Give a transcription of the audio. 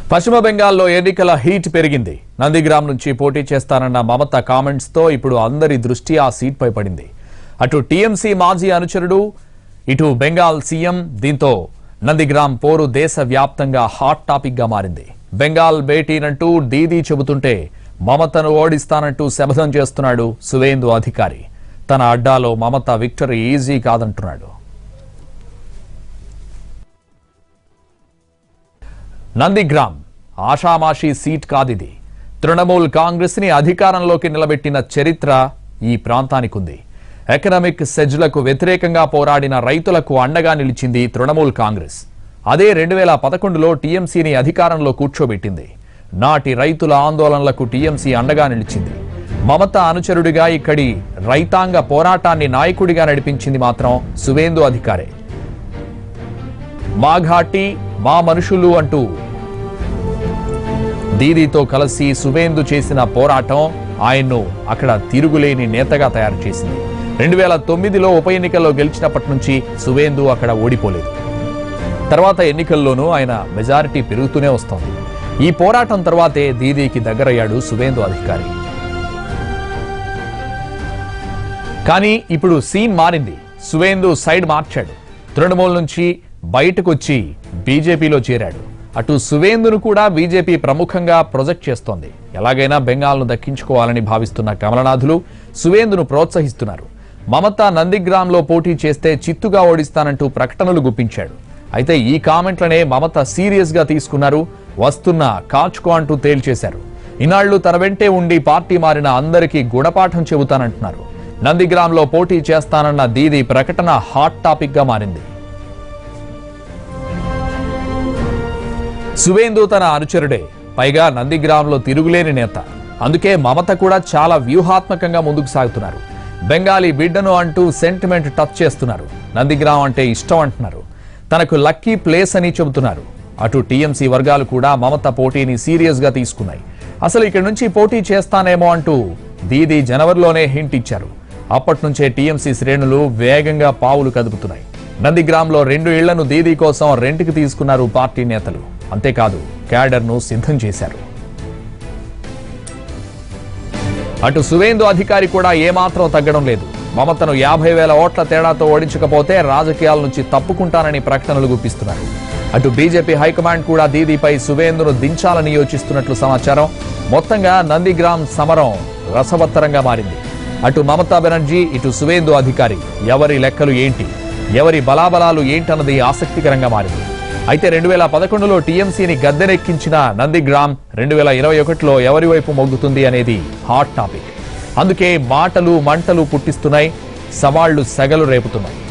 పశ్చిమ బెంగాల్లో ఎన్నికల హీట్ పెరిగింది నందిగ్రామ్ నుంచి పోటీ చేస్తానన్న మమత కామెంట్స్ తో ఇప్పుడు అందరి దృష్టి ఆ సీట్ పై పడింది అటు టీఎంసీ మాజీ అనుచరుడు ఇటు బెంగాల్ సీఎం దీంతో నందిగ్రామ్ పోరు దేశవ్యాప్తంగా హాట్ టాపిక్ గా మారింది బెంగాల్ భేటీనంటూ డీదీ చెబుతుంటే మమతను ఓడిస్తానంటూ శపథం చేస్తున్నాడు సువేందు అధికారి తన అడ్డాలో మమత విక్టరీ ఈజీ కాదంటున్నాడు నందిగ్రామ్ ఆషామాషీ సీట్ కాదిది తృణమూల్ కాంగ్రెస్ ని అధికారంలోకి నిలబెట్టిన చరిత్ర ఈ ప్రాంతానికుంది ఎకనామిక్ సెజ్లకు వ్యతిరేకంగా పోరాడిన రైతులకు అండగా నిలిచింది తృణమూల్ కాంగ్రెస్ అదే రెండు వేల పదకొండులో టీఎంసీని అధికారంలో కూర్చోబెట్టింది నాటి రైతుల ఆందోళనలకు టీఎంసీ అండగా నిలిచింది మమత అనుచరుడిగా ఇక్కడి రైతాంగ పోరాటాన్ని నాయకుడిగా నడిపించింది మాత్రం సువేందు అధికారే మా ఘాటి మా మనుషులు అంటూ దీదీతో కలిసి సువేందు చేసిన పోరాటం ఆయన్ను అక్కడ తిరుగులేని నేతగా తయారు చేసింది రెండు వేల తొమ్మిదిలో ఉప ఎన్నికల్లో గెలిచినప్పటి నుంచి సువేందు అక్కడ ఓడిపోలేదు తర్వాత ఎన్నికల్లోనూ ఆయన మెజారిటీ పెరుగుతూనే వస్తోంది ఈ పోరాటం తర్వాతే దీదీకి దగ్గరయ్యాడు సువేందు అధికారి కానీ ఇప్పుడు సీన్ మారింది సువేందు సైడ్ మార్చాడు తృణమూల్ నుంచి బయటకు వచ్చి బీజేపీలో చేరాడు అటు సువేందును కూడా బీజేపీ ప్రముఖంగా ప్రొజెక్ట్ చేస్తోంది ఎలాగైనా బెంగాల్ను దక్కించుకోవాలని భావిస్తున్న కమలనాథులు సువేందును ప్రోత్సహిస్తున్నారు మమత నందిగ్రామ్లో పోటీ చేస్తే చిత్తుగా ఓడిస్తానంటూ ప్రకటనలు గుప్పించాడు అయితే ఈ కామెంట్లనే మమత సీరియస్ గా తీసుకున్నారు వస్తున్న కాచుకో అంటూ తేల్చేశారు ఇన్నాళ్లు తన వెంటే ఉండి పార్టీ మారిన అందరికీ గుణపాఠం చెబుతానంటున్నారు నందిగ్రామ్లో పోటీ చేస్తానన్న దీది ప్రకటన హాట్ టాపిక్ గా మారింది సువేందు తన అనుచరుడే పైగా నందిగ్రామ్లో తిరుగులేని నేత అందుకే మమత కూడా చాలా వ్యూహాత్మకంగా ముందుకు సాగుతున్నారు బెంగాలీ బిడ్డను అంటూ సెంటిమెంట్ టచ్ చేస్తున్నారు నందిగ్రామ్ అంటే ఇష్టం అంటున్నారు తనకు లక్కీ ప్లేస్ అని చెబుతున్నారు అటు టీఎంసీ వర్గాలు కూడా మమత పోటీని సీరియస్ గా తీసుకున్నాయి అసలు ఇక్కడి నుంచి పోటీ చేస్తానేమో అంటూ దీది జనవరిలోనే హింట్ ఇచ్చారు అప్పటి నుంచే టీఎంసీ శ్రేణులు వేగంగా పావులు కదుపుతున్నాయి నందిగ్రామ్లో రెండు ఇళ్లను దీదీ కోసం రెంట్కి తీసుకున్నారు పార్టీ నేతలు అంతేకాదు క్యాడర్ను సిద్ధం చేశారు అటు సువేందు అధికారి కూడా ఏమాత్రం తగ్గడం లేదు మమతను యాభై వేల ఓట్ల తేడాతో ఓడించకపోతే రాజకీయాల నుంచి తప్పుకుంటానని ప్రకటనలు గుప్పిస్తున్నారు అటు బీజేపీ హైకమాండ్ కూడా దీదీపై సువేందును దించాలని యోచిస్తున్నట్లు సమాచారం మొత్తంగా నందిగ్రామ్ సమరం రసవత్తరంగా మారింది అటు మమతా బెనర్జీ ఇటు సువేందు అధికారి ఎవరి లెక్కలు ఏంటి ఎవరి బలాబలాలు ఏంటన్నది ఆసక్తికరంగా మారింది అయితే రెండు వేల పదకొండులో టీఎంసీని గద్దెనెక్కించిన నందిగ్రామ్ రెండు వేల ఇరవై ఒకటిలో ఎవరి వైపు మొగ్గుతుంది అనేది హాట్ టాపిక్ అందుకే మాటలు మంటలు పుట్టిస్తున్నాయి సవాళ్లు సెగలు రేపుతున్నాయి